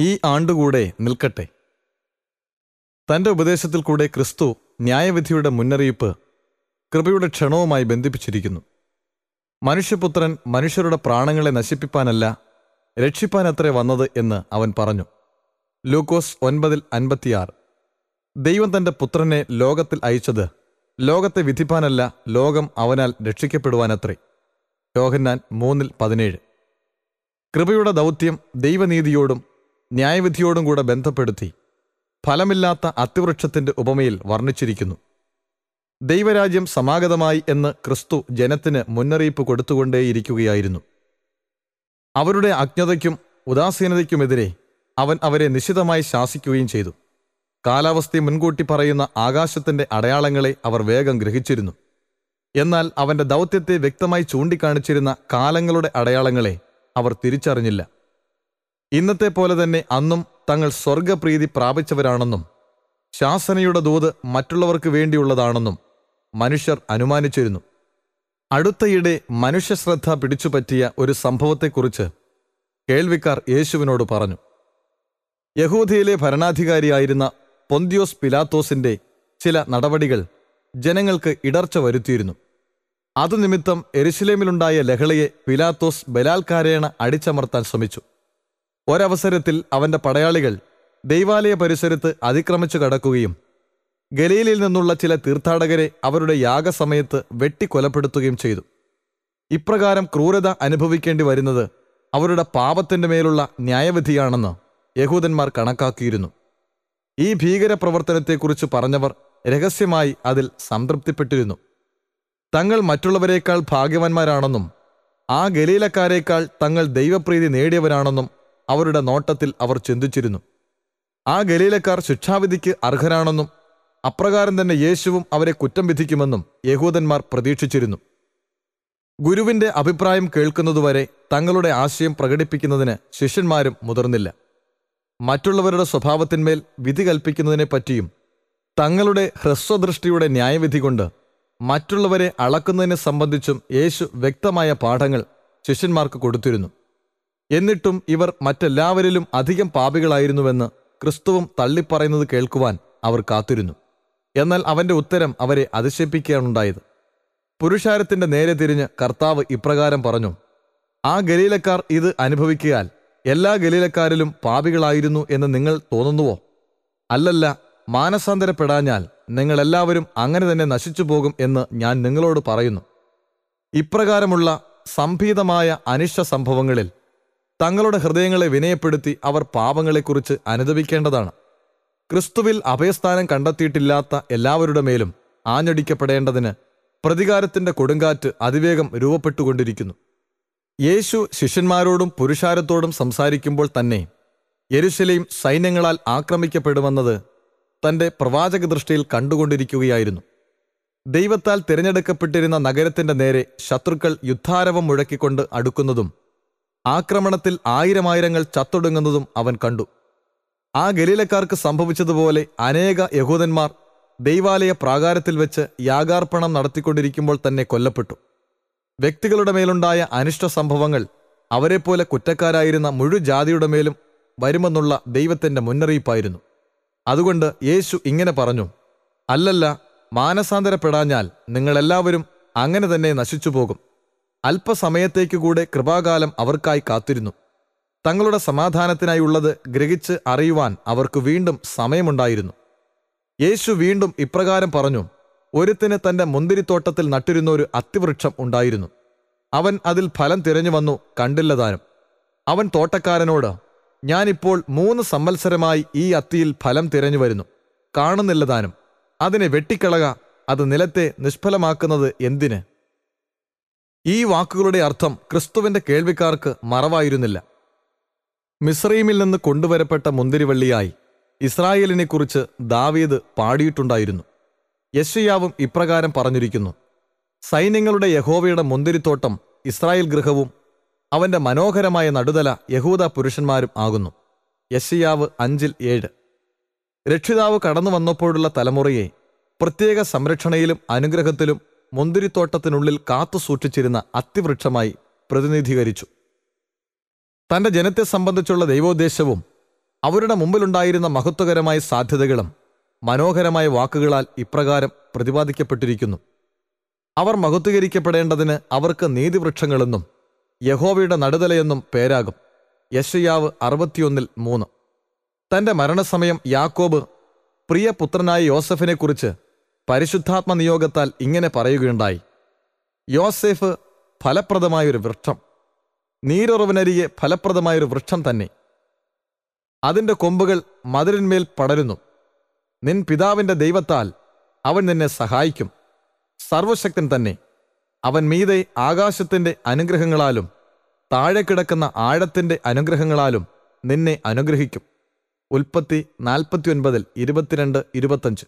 ഈ ആണ്ടുകൂടെ നിൽക്കട്ടെ തന്റെ ഉപദേശത്തിൽ കൂടെ ക്രിസ്തു ന്യായവിധിയുടെ മുന്നറിയിപ്പ് കൃപയുടെ ക്ഷണവുമായി ബന്ധിപ്പിച്ചിരിക്കുന്നു മനുഷ്യപുത്രൻ മനുഷ്യരുടെ പ്രാണങ്ങളെ നശിപ്പിപ്പാനല്ല രക്ഷിപ്പാനത്രേ വന്നത് എന്ന് അവൻ പറഞ്ഞു ലൂക്കോസ് ഒൻപതിൽ അൻപത്തിയാറ് ദൈവം തന്റെ പുത്രനെ ലോകത്തിൽ അയച്ചത് ലോകത്തെ വിധിപ്പാനല്ല ലോകം അവനാൽ രക്ഷിക്കപ്പെടുവാനത്രേ യോഹന്നാൻ മൂന്നിൽ പതിനേഴ് കൃപയുടെ ദൗത്യം ദൈവനീതിയോടും ന്യായവിധിയോടും കൂടെ ബന്ധപ്പെടുത്തി ഫലമില്ലാത്ത അത്തിവൃക്ഷത്തിന്റെ ഉപമയിൽ വർണ്ണിച്ചിരിക്കുന്നു ദൈവരാജ്യം സമാഗതമായി എന്ന് ക്രിസ്തു ജനത്തിന് മുന്നറിയിപ്പ് കൊടുത്തുകൊണ്ടേയിരിക്കുകയായിരുന്നു അവരുടെ അജ്ഞതയ്ക്കും ഉദാസീനതയ്ക്കുമെതിരെ അവൻ അവരെ നിശിതമായി ശാസിക്കുകയും ചെയ്തു കാലാവസ്ഥയെ മുൻകൂട്ടി പറയുന്ന ആകാശത്തിന്റെ അടയാളങ്ങളെ അവർ വേഗം ഗ്രഹിച്ചിരുന്നു എന്നാൽ അവന്റെ ദൗത്യത്തെ വ്യക്തമായി ചൂണ്ടിക്കാണിച്ചിരുന്ന കാലങ്ങളുടെ അടയാളങ്ങളെ അവർ തിരിച്ചറിഞ്ഞില്ല ഇന്നത്തെ പോലെ തന്നെ അന്നും തങ്ങൾ സ്വർഗപ്രീതി പ്രാപിച്ചവരാണെന്നും ശാസനയുടെ ദൂത് മറ്റുള്ളവർക്ക് വേണ്ടിയുള്ളതാണെന്നും മനുഷ്യർ അനുമാനിച്ചിരുന്നു അടുത്തയിടെ മനുഷ്യശ്രദ്ധ പിടിച്ചുപറ്റിയ ഒരു സംഭവത്തെക്കുറിച്ച് കേൾവിക്കാർ യേശുവിനോട് പറഞ്ഞു യഹൂദയിലെ ഭരണാധികാരിയായിരുന്ന പൊന്തിയോസ് പിലാത്തോസിന്റെ ചില നടപടികൾ ജനങ്ങൾക്ക് ഇടർച്ച വരുത്തിയിരുന്നു അതുനിമിത്തം എരുശലേമിലുണ്ടായ ലഹളയെ പിലാത്തോസ് ബലാൽക്കാരേണ അടിച്ചമർത്താൻ ശ്രമിച്ചു ഒരവസരത്തിൽ അവന്റെ പടയാളികൾ ദൈവാലയ പരിസരത്ത് അതിക്രമിച്ചു കടക്കുകയും ഗലീലയിൽ നിന്നുള്ള ചില തീർത്ഥാടകരെ അവരുടെ യാഗസമയത്ത് വെട്ടിക്കൊലപ്പെടുത്തുകയും ചെയ്തു ഇപ്രകാരം ക്രൂരത അനുഭവിക്കേണ്ടി വരുന്നത് അവരുടെ പാപത്തിന്റെ മേലുള്ള ന്യായവിധിയാണെന്ന് യഹൂദന്മാർ കണക്കാക്കിയിരുന്നു ഈ ഭീകര പ്രവർത്തനത്തെക്കുറിച്ച് പറഞ്ഞവർ രഹസ്യമായി അതിൽ സംതൃപ്തിപ്പെട്ടിരുന്നു തങ്ങൾ മറ്റുള്ളവരെക്കാൾ ഭാഗ്യവാന്മാരാണെന്നും ആ ഗലീലക്കാരേക്കാൾ തങ്ങൾ ദൈവപ്രീതി നേടിയവരാണെന്നും അവരുടെ നോട്ടത്തിൽ അവർ ചിന്തിച്ചിരുന്നു ആ ഗലീലക്കാർ ശിക്ഷാവിധിക്ക് അർഹരാണെന്നും അപ്രകാരം തന്നെ യേശുവും അവരെ കുറ്റം വിധിക്കുമെന്നും യഹൂദന്മാർ പ്രതീക്ഷിച്ചിരുന്നു ഗുരുവിന്റെ അഭിപ്രായം കേൾക്കുന്നതുവരെ തങ്ങളുടെ ആശയം പ്രകടിപ്പിക്കുന്നതിന് ശിഷ്യന്മാരും മുതിർന്നില്ല മറ്റുള്ളവരുടെ സ്വഭാവത്തിന്മേൽ വിധി കൽപ്പിക്കുന്നതിനെപ്പറ്റിയും തങ്ങളുടെ ഹ്രസ്വദൃഷ്ടിയുടെ ന്യായവിധി കൊണ്ട് മറ്റുള്ളവരെ അളക്കുന്നതിനെ സംബന്ധിച്ചും യേശു വ്യക്തമായ പാഠങ്ങൾ ശിഷ്യന്മാർക്ക് കൊടുത്തിരുന്നു എന്നിട്ടും ഇവർ മറ്റെല്ലാവരിലും അധികം പാപികളായിരുന്നുവെന്ന് ക്രിസ്തുവും തള്ളിപ്പറയുന്നത് കേൾക്കുവാൻ അവർ കാത്തിരുന്നു എന്നാൽ അവന്റെ ഉത്തരം അവരെ അതിശയിപ്പിക്കുകയാണുണ്ടായത് പുരുഷാരത്തിന്റെ നേരെ തിരിഞ്ഞ് കർത്താവ് ഇപ്രകാരം പറഞ്ഞു ആ ഗലീലക്കാർ ഇത് അനുഭവിക്കയാൽ എല്ലാ ഗലീലക്കാരിലും പാപികളായിരുന്നു എന്ന് നിങ്ങൾ തോന്നുന്നുവോ അല്ലല്ല മാനസാന്തരപ്പെടാഞ്ഞാൽ നിങ്ങളെല്ലാവരും അങ്ങനെ തന്നെ നശിച്ചു പോകും എന്ന് ഞാൻ നിങ്ങളോട് പറയുന്നു ഇപ്രകാരമുള്ള സംഭീതമായ അനിഷ്ട സംഭവങ്ങളിൽ തങ്ങളുടെ ഹൃദയങ്ങളെ വിനയപ്പെടുത്തി അവർ പാപങ്ങളെക്കുറിച്ച് അനുദപിക്കേണ്ടതാണ് ക്രിസ്തുവിൽ അഭയസ്ഥാനം കണ്ടെത്തിയിട്ടില്ലാത്ത എല്ലാവരുടെ മേലും ആഞ്ഞടിക്കപ്പെടേണ്ടതിന് പ്രതികാരത്തിന്റെ കൊടുങ്കാറ്റ് അതിവേഗം രൂപപ്പെട്ടുകൊണ്ടിരിക്കുന്നു യേശു ശിഷ്യന്മാരോടും പുരുഷാരത്തോടും സംസാരിക്കുമ്പോൾ തന്നെ യെരുശലേം സൈന്യങ്ങളാൽ ആക്രമിക്കപ്പെടുമെന്നത് തന്റെ പ്രവാചക ദൃഷ്ടിയിൽ കണ്ടുകൊണ്ടിരിക്കുകയായിരുന്നു ദൈവത്താൽ തിരഞ്ഞെടുക്കപ്പെട്ടിരുന്ന നഗരത്തിന്റെ നേരെ ശത്രുക്കൾ യുദ്ധാരവം മുഴക്കിക്കൊണ്ട് അടുക്കുന്നതും ആക്രമണത്തിൽ ആയിരമായിരങ്ങൾ ചത്തൊടുങ്ങുന്നതും അവൻ കണ്ടു ആ ഗലീലക്കാർക്ക് സംഭവിച്ചതുപോലെ അനേക യഹൂദന്മാർ ദൈവാലയ പ്രാകാരത്തിൽ വെച്ച് യാഗാർപ്പണം നടത്തിക്കൊണ്ടിരിക്കുമ്പോൾ തന്നെ കൊല്ലപ്പെട്ടു വ്യക്തികളുടെ മേലുണ്ടായ അനിഷ്ട സംഭവങ്ങൾ അവരെപ്പോലെ കുറ്റക്കാരായിരുന്ന മുഴുജാതിയുടെ മേലും വരുമെന്നുള്ള ദൈവത്തിന്റെ മുന്നറിയിപ്പായിരുന്നു അതുകൊണ്ട് യേശു ഇങ്ങനെ പറഞ്ഞു അല്ലല്ല മാനസാന്തരപ്പെടാഞ്ഞാൽ നിങ്ങളെല്ലാവരും അങ്ങനെ തന്നെ നശിച്ചുപോകും അല്പസമയത്തേക്കു കൂടെ കൃപാകാലം അവർക്കായി കാത്തിരുന്നു തങ്ങളുടെ സമാധാനത്തിനായുള്ളത് ഗ്രഹിച്ച് അറിയുവാൻ അവർക്ക് വീണ്ടും സമയമുണ്ടായിരുന്നു യേശു വീണ്ടും ഇപ്രകാരം പറഞ്ഞു ഒരുത്തിന് തന്റെ മുന്തിരിത്തോട്ടത്തിൽ നട്ടിരുന്ന ഒരു അത്തിവൃക്ഷം ഉണ്ടായിരുന്നു അവൻ അതിൽ ഫലം തിരഞ്ഞു വന്നു കണ്ടില്ലതാനും അവൻ തോട്ടക്കാരനോട് ഞാനിപ്പോൾ മൂന്ന് സംവത്സരമായി ഈ അത്തിയിൽ ഫലം തിരഞ്ഞു വരുന്നു കാണുന്നില്ലതാനും അതിനെ വെട്ടിക്കളക അത് നിലത്തെ നിഷ്ഫലമാക്കുന്നത് എന്തിന് ഈ വാക്കുകളുടെ അർത്ഥം ക്രിസ്തുവിന്റെ കേൾവിക്കാർക്ക് മറവായിരുന്നില്ല മിസ്രൈമിൽ നിന്ന് കൊണ്ടുവരപ്പെട്ട മുന്തിരിവള്ളിയായി ഇസ്രായേലിനെക്കുറിച്ച് ദാവീദ് പാടിയിട്ടുണ്ടായിരുന്നു യശയാവും ഇപ്രകാരം പറഞ്ഞിരിക്കുന്നു സൈന്യങ്ങളുടെ യഹോവയുടെ മുന്തിരിത്തോട്ടം ഇസ്രായേൽ ഗൃഹവും അവന്റെ മനോഹരമായ നടുതല യഹൂദ പുരുഷന്മാരും ആകുന്നു യശയാവ് അഞ്ചിൽ ഏഴ് രക്ഷിതാവ് കടന്നു വന്നപ്പോഴുള്ള തലമുറയെ പ്രത്യേക സംരക്ഷണയിലും അനുഗ്രഹത്തിലും മുന്തിരിത്തോട്ടത്തിനുള്ളിൽ കാത്തു സൂക്ഷിച്ചിരുന്ന അത്തിവൃക്ഷമായി പ്രതിനിധീകരിച്ചു തന്റെ ജനത്തെ സംബന്ധിച്ചുള്ള ദൈവോദ്ദേശവും അവരുടെ മുമ്പിലുണ്ടായിരുന്ന മഹത്വകരമായ സാധ്യതകളും മനോഹരമായ വാക്കുകളാൽ ഇപ്രകാരം പ്രതിപാദിക്കപ്പെട്ടിരിക്കുന്നു അവർ മഹത്വീകരിക്കപ്പെടേണ്ടതിന് അവർക്ക് നീതിവൃക്ഷങ്ങളെന്നും യഹോവയുടെ നടുതലയെന്നും പേരാകും യശയാവ് അറുപത്തിയൊന്നിൽ മൂന്ന് തന്റെ മരണസമയം യാക്കോബ് പ്രിയപുത്രനായ യോസഫിനെക്കുറിച്ച് പരിശുദ്ധാത്മ നിയോഗത്താൽ ഇങ്ങനെ പറയുകയുണ്ടായി യോസേഫ് ഫലപ്രദമായൊരു വൃക്ഷം നീരുറവിനരികെ ഫലപ്രദമായൊരു വൃക്ഷം തന്നെ അതിന്റെ കൊമ്പുകൾ മതിലിന്മേൽ പടരുന്നു നിൻ പിതാവിന്റെ ദൈവത്താൽ അവൻ നിന്നെ സഹായിക്കും സർവശക്തൻ തന്നെ അവൻ മീതെ ആകാശത്തിന്റെ അനുഗ്രഹങ്ങളാലും താഴെ കിടക്കുന്ന ആഴത്തിന്റെ അനുഗ്രഹങ്ങളാലും നിന്നെ അനുഗ്രഹിക്കും ഉൽപ്പത്തി നാൽപ്പത്തിയൊൻപതിൽ ഇരുപത്തിരണ്ട് ഇരുപത്തഞ്ച്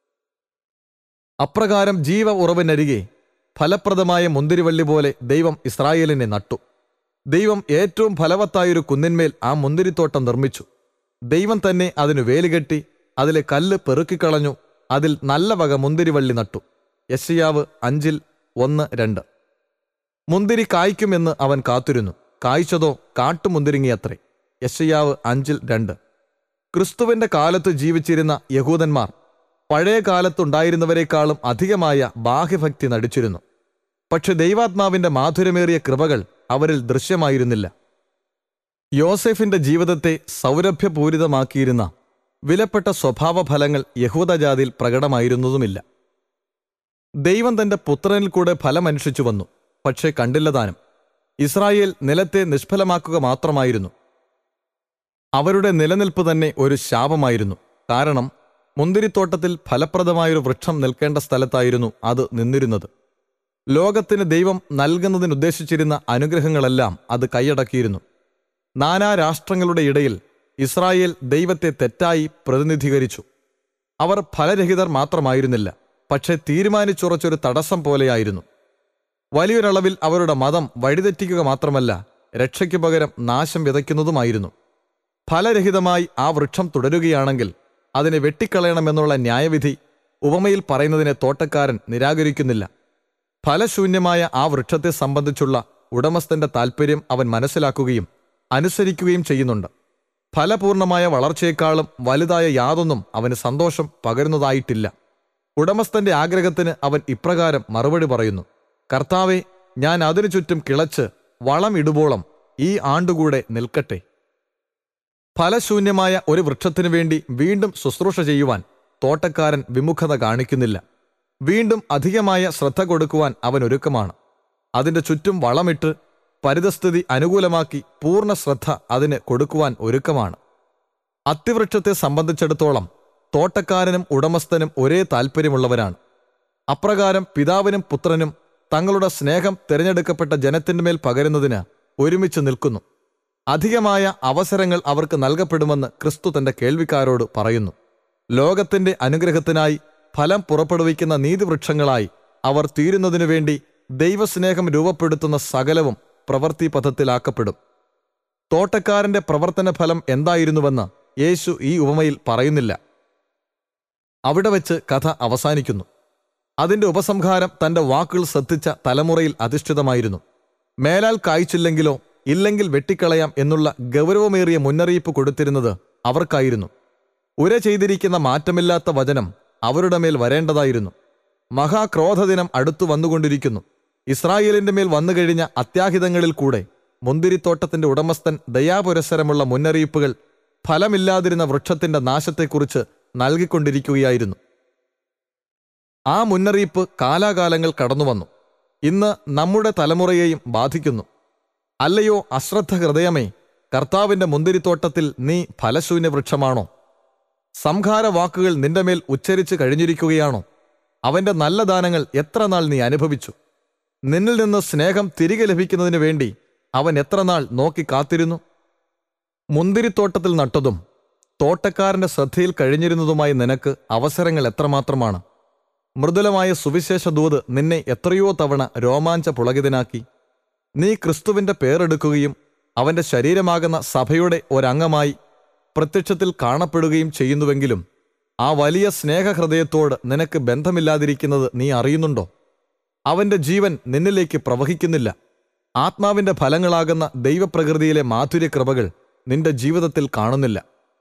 അപ്രകാരം ജീവ ഉറവിനരികെ ഫലപ്രദമായ മുന്തിരിവള്ളി പോലെ ദൈവം ഇസ്രായേലിനെ നട്ടു ദൈവം ഏറ്റവും ഫലവത്തായൊരു കുന്നിന്മേൽ ആ മുന്തിരിത്തോട്ടം നിർമ്മിച്ചു ദൈവം തന്നെ അതിനു വേലുകെട്ടി അതിലെ കല്ല് പെറുക്കിക്കളഞ്ഞു അതിൽ നല്ല വക മുന്തിരിവള്ളി നട്ടു യശയാവ് അഞ്ചിൽ ഒന്ന് രണ്ട് മുന്തിരി കായ്ക്കുമെന്ന് അവൻ കാത്തിരുന്നു കായ്ച്ചതോ കാട്ടുമുന്തിരിങ്ങിയത്രേ യശയാവ് അഞ്ചിൽ രണ്ട് ക്രിസ്തുവിന്റെ കാലത്ത് ജീവിച്ചിരുന്ന യഹൂദന്മാർ പഴയ കാലത്തുണ്ടായിരുന്നവരെക്കാളും അധികമായ ബാഹ്യഭക്തി നടിച്ചിരുന്നു പക്ഷെ ദൈവാത്മാവിന്റെ മാധുര്യമേറിയ കൃപകൾ അവരിൽ ദൃശ്യമായിരുന്നില്ല യോസെഫിന്റെ ജീവിതത്തെ സൗരഭ്യപൂരിതമാക്കിയിരുന്ന വിലപ്പെട്ട സ്വഭാവഫലങ്ങൾ യഹൂദജാതിയിൽ പ്രകടമായിരുന്നതുമില്ല ദൈവം തന്റെ പുത്രനിൽ കൂടെ ഫലമനുഷ്ഠിച്ചു വന്നു പക്ഷേ കണ്ടില്ലതാനും ഇസ്രായേൽ നിലത്തെ നിഷ്ഫലമാക്കുക മാത്രമായിരുന്നു അവരുടെ നിലനിൽപ്പ് തന്നെ ഒരു ശാപമായിരുന്നു കാരണം മുന്തിരിത്തോട്ടത്തിൽ ഫലപ്രദമായൊരു വൃക്ഷം നിൽക്കേണ്ട സ്ഥലത്തായിരുന്നു അത് നിന്നിരുന്നത് ലോകത്തിന് ദൈവം നൽകുന്നതിനുദ്ദേശിച്ചിരുന്ന അനുഗ്രഹങ്ങളെല്ലാം അത് കൈയടക്കിയിരുന്നു നാനാ രാഷ്ട്രങ്ങളുടെ ഇടയിൽ ഇസ്രായേൽ ദൈവത്തെ തെറ്റായി പ്രതിനിധീകരിച്ചു അവർ ഫലരഹിതർ മാത്രമായിരുന്നില്ല പക്ഷെ തീരുമാനിച്ചുറച്ചൊരു തടസ്സം പോലെയായിരുന്നു വലിയൊരളവിൽ അവരുടെ മതം വഴിതെറ്റിക്കുക മാത്രമല്ല രക്ഷയ്ക്ക് പകരം നാശം വിതയ്ക്കുന്നതുമായിരുന്നു ഫലരഹിതമായി ആ വൃക്ഷം തുടരുകയാണെങ്കിൽ അതിനെ വെട്ടിക്കളയണമെന്നുള്ള ന്യായവിധി ഉപമയിൽ പറയുന്നതിനെ തോട്ടക്കാരൻ നിരാകരിക്കുന്നില്ല ഫലശൂന്യമായ ആ വൃക്ഷത്തെ സംബന്ധിച്ചുള്ള ഉടമസ്ഥന്റെ താൽപ്പര്യം അവൻ മനസ്സിലാക്കുകയും അനുസരിക്കുകയും ചെയ്യുന്നുണ്ട് ഫലപൂർണമായ വളർച്ചയെക്കാളും വലുതായ യാതൊന്നും അവന് സന്തോഷം പകരുന്നതായിട്ടില്ല ഉടമസ്ഥന്റെ ആഗ്രഹത്തിന് അവൻ ഇപ്രകാരം മറുപടി പറയുന്നു കർത്താവെ ഞാൻ അതിനു ചുറ്റും കിളച്ച് വളം ഇടുവോളം ഈ ആണ്ടുകൂടെ നിൽക്കട്ടെ ഫലശൂന്യമായ ഒരു വൃക്ഷത്തിനു വേണ്ടി വീണ്ടും ശുശ്രൂഷ ചെയ്യുവാൻ തോട്ടക്കാരൻ വിമുഖത കാണിക്കുന്നില്ല വീണ്ടും അധികമായ ശ്രദ്ധ കൊടുക്കുവാൻ അവൻ ഒരുക്കമാണ് അതിന്റെ ചുറ്റും വളമിട്ട് പരിതസ്ഥിതി അനുകൂലമാക്കി പൂർണ്ണ ശ്രദ്ധ അതിന് കൊടുക്കുവാൻ ഒരുക്കമാണ് അത്തിവൃക്ഷത്തെ സംബന്ധിച്ചിടത്തോളം തോട്ടക്കാരനും ഉടമസ്ഥനും ഒരേ താൽപ്പര്യമുള്ളവരാണ് അപ്രകാരം പിതാവിനും പുത്രനും തങ്ങളുടെ സ്നേഹം തിരഞ്ഞെടുക്കപ്പെട്ട ജനത്തിൻ്റെ മേൽ പകരുന്നതിന് ഒരുമിച്ച് നിൽക്കുന്നു അധികമായ അവസരങ്ങൾ അവർക്ക് നൽകപ്പെടുമെന്ന് ക്രിസ്തു തന്റെ കേൾവിക്കാരോട് പറയുന്നു ലോകത്തിന്റെ അനുഗ്രഹത്തിനായി ഫലം പുറപ്പെടുവിക്കുന്ന നീതിവൃക്ഷങ്ങളായി അവർ തീരുന്നതിനു വേണ്ടി ദൈവസ്നേഹം രൂപപ്പെടുത്തുന്ന സകലവും പ്രവൃത്തി പഥത്തിലാക്കപ്പെടും തോട്ടക്കാരന്റെ പ്രവർത്തന ഫലം എന്തായിരുന്നുവെന്ന് യേശു ഈ ഉപമയിൽ പറയുന്നില്ല അവിടെ വെച്ച് കഥ അവസാനിക്കുന്നു അതിന്റെ ഉപസംഹാരം തന്റെ വാക്കുകൾ ശ്രദ്ധിച്ച തലമുറയിൽ അധിഷ്ഠിതമായിരുന്നു മേലാൽ കായ്ച്ചില്ലെങ്കിലോ ഇല്ലെങ്കിൽ വെട്ടിക്കളയാം എന്നുള്ള ഗൗരവമേറിയ മുന്നറിയിപ്പ് കൊടുത്തിരുന്നത് അവർക്കായിരുന്നു ഉര ചെയ്തിരിക്കുന്ന മാറ്റമില്ലാത്ത വചനം അവരുടെ മേൽ വരേണ്ടതായിരുന്നു മഹാക്രോധദിനം അടുത്തു വന്നുകൊണ്ടിരിക്കുന്നു ഇസ്രായേലിന്റെ മേൽ വന്നുകഴിഞ്ഞ അത്യാഹിതങ്ങളിൽ കൂടെ മുന്തിരിത്തോട്ടത്തിന്റെ ഉടമസ്ഥൻ ദയാപുരസരമുള്ള മുന്നറിയിപ്പുകൾ ഫലമില്ലാതിരുന്ന വൃക്ഷത്തിന്റെ നാശത്തെക്കുറിച്ച് നൽകിക്കൊണ്ടിരിക്കുകയായിരുന്നു ആ മുന്നറിയിപ്പ് കാലാകാലങ്ങൾ കടന്നുവന്നു ഇന്ന് നമ്മുടെ തലമുറയെയും ബാധിക്കുന്നു അല്ലയോ അശ്രദ്ധ ഹൃദയമേ കർത്താവിന്റെ മുന്തിരിത്തോട്ടത്തിൽ നീ ഫലശൂന്യ വൃക്ഷമാണോ സംഹാര വാക്കുകൾ നിന്റെ മേൽ ഉച്ചരിച്ചു കഴിഞ്ഞിരിക്കുകയാണോ അവന്റെ നല്ല ദാനങ്ങൾ എത്ര നാൾ നീ അനുഭവിച്ചു നിന്നിൽ നിന്ന് സ്നേഹം തിരികെ ലഭിക്കുന്നതിന് വേണ്ടി അവൻ എത്ര നാൾ നോക്കി കാത്തിരുന്നു മുന്തിരിത്തോട്ടത്തിൽ നട്ടതും തോട്ടക്കാരന്റെ ശ്രദ്ധയിൽ കഴിഞ്ഞിരുന്നതുമായി നിനക്ക് അവസരങ്ങൾ എത്രമാത്രമാണ് മൃദുലമായ സുവിശേഷ ദൂത് നിന്നെ എത്രയോ തവണ രോമാഞ്ച പുളകിതനാക്കി നീ ക്രിസ്തുവിന്റെ പേരെടുക്കുകയും അവന്റെ ശരീരമാകുന്ന സഭയുടെ ഒരംഗമായി പ്രത്യക്ഷത്തിൽ കാണപ്പെടുകയും ചെയ്യുന്നുവെങ്കിലും ആ വലിയ സ്നേഹഹൃദയത്തോട് നിനക്ക് ബന്ധമില്ലാതിരിക്കുന്നത് നീ അറിയുന്നുണ്ടോ അവന്റെ ജീവൻ നിന്നിലേക്ക് പ്രവഹിക്കുന്നില്ല ആത്മാവിന്റെ ഫലങ്ങളാകുന്ന ദൈവപ്രകൃതിയിലെ മാധുര്യകൃപകൾ നിന്റെ ജീവിതത്തിൽ കാണുന്നില്ല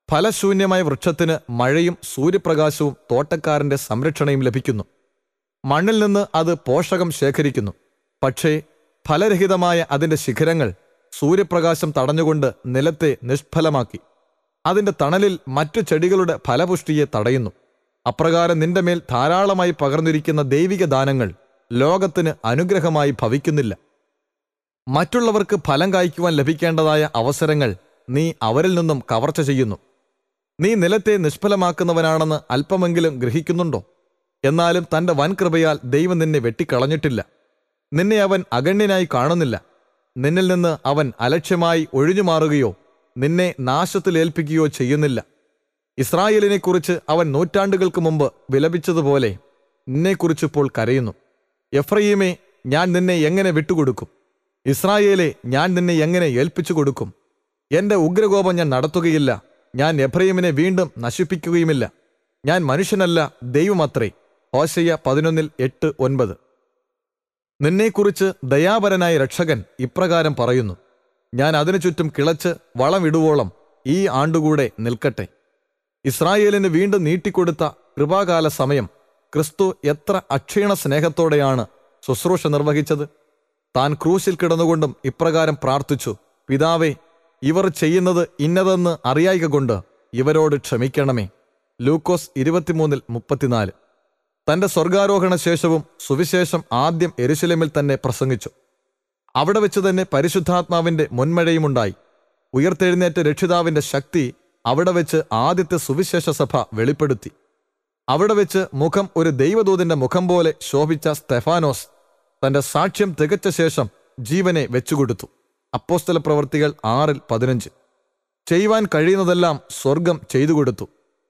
ഫലശൂന്യമായ വൃക്ഷത്തിന് മഴയും സൂര്യപ്രകാശവും തോട്ടക്കാരന്റെ സംരക്ഷണയും ലഭിക്കുന്നു മണ്ണിൽ നിന്ന് അത് പോഷകം ശേഖരിക്കുന്നു പക്ഷേ ഫലരഹിതമായ അതിന്റെ ശിഖരങ്ങൾ സൂര്യപ്രകാശം തടഞ്ഞുകൊണ്ട് നിലത്തെ നിഷ്ഫലമാക്കി അതിന്റെ തണലിൽ മറ്റു ചെടികളുടെ ഫലപുഷ്ടിയെ തടയുന്നു അപ്രകാരം നിന്റെ മേൽ ധാരാളമായി പകർന്നിരിക്കുന്ന ദൈവിക ദാനങ്ങൾ ലോകത്തിന് അനുഗ്രഹമായി ഭവിക്കുന്നില്ല മറ്റുള്ളവർക്ക് ഫലം കായ്ക്കുവാൻ ലഭിക്കേണ്ടതായ അവസരങ്ങൾ നീ അവരിൽ നിന്നും കവർച്ച ചെയ്യുന്നു നീ നിലത്തെ നിഷ്ഫലമാക്കുന്നവനാണെന്ന് അല്പമെങ്കിലും ഗ്രഹിക്കുന്നുണ്ടോ എന്നാലും തന്റെ വൻകൃപയാൽ ദൈവം നിന്നെ വെട്ടിക്കളഞ്ഞിട്ടില്ല നിന്നെ അവൻ അഗണ്യനായി കാണുന്നില്ല നിന്നിൽ നിന്ന് അവൻ അലക്ഷ്യമായി ഒഴിഞ്ഞുമാറുകയോ നിന്നെ നാശത്തിലേൽപ്പിക്കുകയോ ചെയ്യുന്നില്ല ഇസ്രായേലിനെക്കുറിച്ച് അവൻ നൂറ്റാണ്ടുകൾക്ക് മുമ്പ് വിലപിച്ചതുപോലെ നിന്നെക്കുറിച്ചിപ്പോൾ കരയുന്നു എഫ്രയീമേ ഞാൻ നിന്നെ എങ്ങനെ വിട്ടുകൊടുക്കും ഇസ്രായേലെ ഞാൻ നിന്നെ എങ്ങനെ ഏൽപ്പിച്ചു കൊടുക്കും എന്റെ ഉഗ്രകോപം ഞാൻ നടത്തുകയില്ല ഞാൻ എഫ്രയീമിനെ വീണ്ടും നശിപ്പിക്കുകയുമില്ല ഞാൻ മനുഷ്യനല്ല ദൈവമത്രേ ഹോശയ്യ പതിനൊന്നിൽ എട്ട് ഒൻപത് നിന്നെക്കുറിച്ച് ദയാപരനായ രക്ഷകൻ ഇപ്രകാരം പറയുന്നു ഞാൻ അതിനു ചുറ്റും കിളച്ച് വളമിടുവോളം ഈ ആണ്ടുകൂടെ നിൽക്കട്ടെ ഇസ്രായേലിന് വീണ്ടും നീട്ടിക്കൊടുത്ത കൃപാകാല സമയം ക്രിസ്തു എത്ര അക്ഷീണ സ്നേഹത്തോടെയാണ് ശുശ്രൂഷ നിർവഹിച്ചത് താൻ ക്രൂശിൽ കിടന്നുകൊണ്ടും ഇപ്രകാരം പ്രാർത്ഥിച്ചു പിതാവേ ഇവർ ചെയ്യുന്നത് ഇന്നതെന്ന് അറിയായിക കൊണ്ട് ഇവരോട് ക്ഷമിക്കണമേ ലൂക്കോസ് ഇരുപത്തിമൂന്നിൽ മുപ്പത്തിനാല് തന്റെ സ്വർഗാരോഹണ ശേഷവും സുവിശേഷം ആദ്യം എരുശലേമിൽ തന്നെ പ്രസംഗിച്ചു അവിടെ വെച്ച് തന്നെ പരിശുദ്ധാത്മാവിന്റെ മുൻമഴയുമുണ്ടായി ഉയർത്തെഴുന്നേറ്റ രക്ഷിതാവിന്റെ ശക്തി അവിടെ വെച്ച് ആദ്യത്തെ സുവിശേഷ സഭ വെളിപ്പെടുത്തി അവിടെ വെച്ച് മുഖം ഒരു ദൈവദൂതന്റെ മുഖം പോലെ ശോഭിച്ച സ്തെഫാനോസ് തന്റെ സാക്ഷ്യം തികച്ച ശേഷം ജീവനെ വെച്ചുകൊടുത്തു അപ്പോസ്തല പ്രവർത്തികൾ ആറിൽ പതിനഞ്ച് ചെയ്യുവാൻ കഴിയുന്നതെല്ലാം സ്വർഗം ചെയ്തു കൊടുത്തു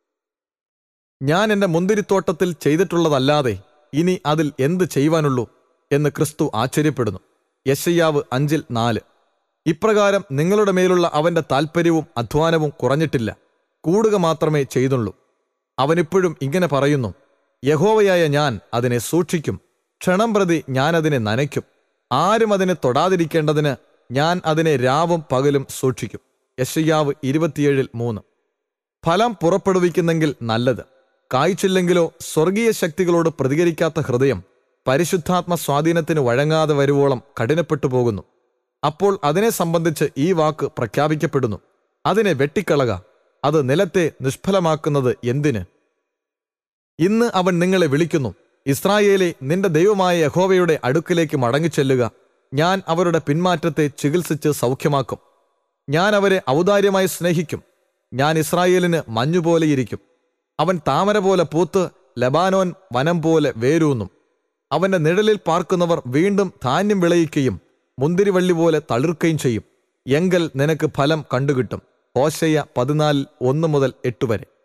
ഞാൻ എന്റെ മുന്തിരിത്തോട്ടത്തിൽ ചെയ്തിട്ടുള്ളതല്ലാതെ ഇനി അതിൽ എന്ത് ചെയ്യുവാനുള്ളൂ എന്ന് ക്രിസ്തു ആശ്ചര്യപ്പെടുന്നു യശയ്യാവ് അഞ്ചിൽ നാല് ഇപ്രകാരം നിങ്ങളുടെ മേലുള്ള അവന്റെ താൽപ്പര്യവും അധ്വാനവും കുറഞ്ഞിട്ടില്ല കൂടുക മാത്രമേ ചെയ്തുള്ളൂ അവനിപ്പോഴും ഇങ്ങനെ പറയുന്നു യഹോവയായ ഞാൻ അതിനെ സൂക്ഷിക്കും ക്ഷണം പ്രതി ഞാൻ അതിനെ നനയ്ക്കും ആരും അതിനെ തൊടാതിരിക്കേണ്ടതിന് ഞാൻ അതിനെ രാവും പകലും സൂക്ഷിക്കും യശയ്യാവ് ഇരുപത്തിയേഴിൽ മൂന്ന് ഫലം പുറപ്പെടുവിക്കുന്നെങ്കിൽ നല്ലത് കായ്ച്ചില്ലെങ്കിലോ സ്വർഗീയ ശക്തികളോട് പ്രതികരിക്കാത്ത ഹൃദയം പരിശുദ്ധാത്മ സ്വാധീനത്തിന് വഴങ്ങാതെ വരുവോളം കഠിനപ്പെട്ടു പോകുന്നു അപ്പോൾ അതിനെ സംബന്ധിച്ച് ഈ വാക്ക് പ്രഖ്യാപിക്കപ്പെടുന്നു അതിനെ വെട്ടിക്കളക അത് നിലത്തെ നിഷ്ഫലമാക്കുന്നത് എന്തിന് ഇന്ന് അവൻ നിങ്ങളെ വിളിക്കുന്നു ഇസ്രായേലെ നിന്റെ ദൈവമായ യഹോവയുടെ അടുക്കിലേക്ക് മടങ്ങിച്ചെല്ലുക ഞാൻ അവരുടെ പിന്മാറ്റത്തെ ചികിത്സിച്ച് സൗഖ്യമാക്കും ഞാൻ അവരെ ഔദാര്യമായി സ്നേഹിക്കും ഞാൻ ഇസ്രായേലിന് മഞ്ഞുപോലെയിരിക്കും അവൻ താമര പോലെ പൂത്ത് ലബാനോൻ വനം പോലെ വേരൂന്നും അവന്റെ നിഴലിൽ പാർക്കുന്നവർ വീണ്ടും ധാന്യം വിളയിക്കുകയും മുന്തിരിവള്ളി പോലെ തളിർക്കുകയും ചെയ്യും എങ്കൽ നിനക്ക് ഫലം കണ്ടുകിട്ടും ഹോശയ്യ പതിനാലിൽ ഒന്ന് മുതൽ എട്ട് വരെ